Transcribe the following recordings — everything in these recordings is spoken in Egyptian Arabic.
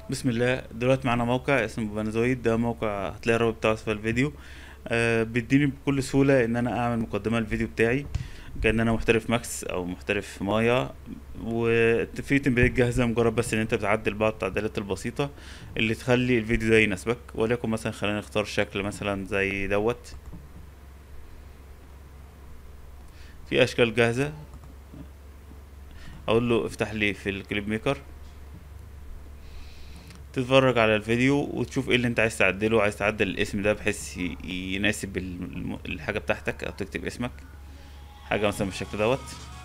بسم الله دلوقتي معانا موقع اسمه بانازويد ده موقع هتلاقي الرابط بتاعه اسفل الفيديو آه بيديني بكل سهولة ان انا اعمل مقدمة للفيديو بتاعي كأن انا محترف ماكس او محترف مايا وفي تمبليت جاهزة مجرد بس ان انت بتعدل بعض التعديلات البسيطة اللي تخلي الفيديو ده يناسبك وليكن مثلا خلينا نختار شكل مثلا زي دوت في اشكال جاهزة اقول له افتح لي في الكليب ميكر تتفرج على الفيديو وتشوف ايه اللي انت عايز تعدله عايز تعدل الاسم ده بحيث ي- يناسب الم- الحاجة بتاعتك او تكتب اسمك حاجة مثلا بالشكل دوت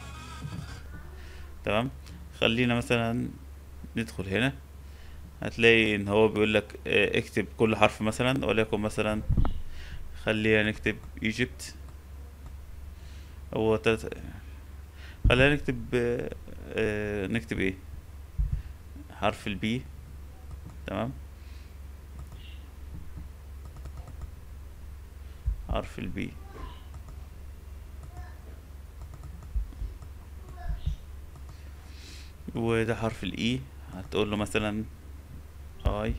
تمام خلينا مثلا ندخل هنا هتلاقي ان هو بيقول لك اه، اكتب كل حرف مثلا وليكن مثلا خلينا نكتب ايجيبت هو تلت... خلينا نكتب اه، اه، نكتب ايه حرف البي تمام حرف البي وده حرف الاي هتقول له مثلا اي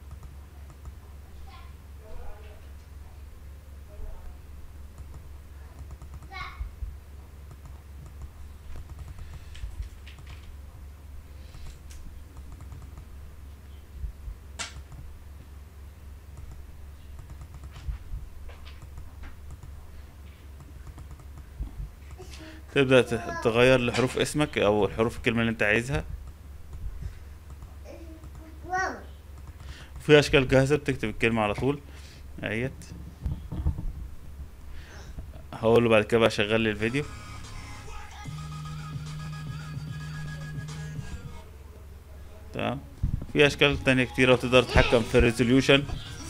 تبدأ ت- تغير لحروف اسمك او حروف الكلمة اللي انت عايزها في اشكال جاهزة بتكتب الكلمة على طول اهيت هقول له بعد كده بقى شغل لي الفيديو تمام في اشكال تانية كتيرة وتقدر تتحكم في الريزوليوشن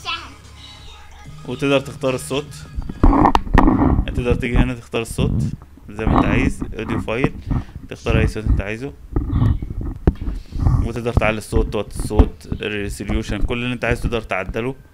وتقدر تختار الصوت تقدر تيجي هنا تختار الصوت زي ما انت عايز اوديو فايل تختار اي صوت انت عايزه وتقدر تعلي الصوت توطي الصوت الريزوليوشن كل اللي انت عايز تقدر تعدله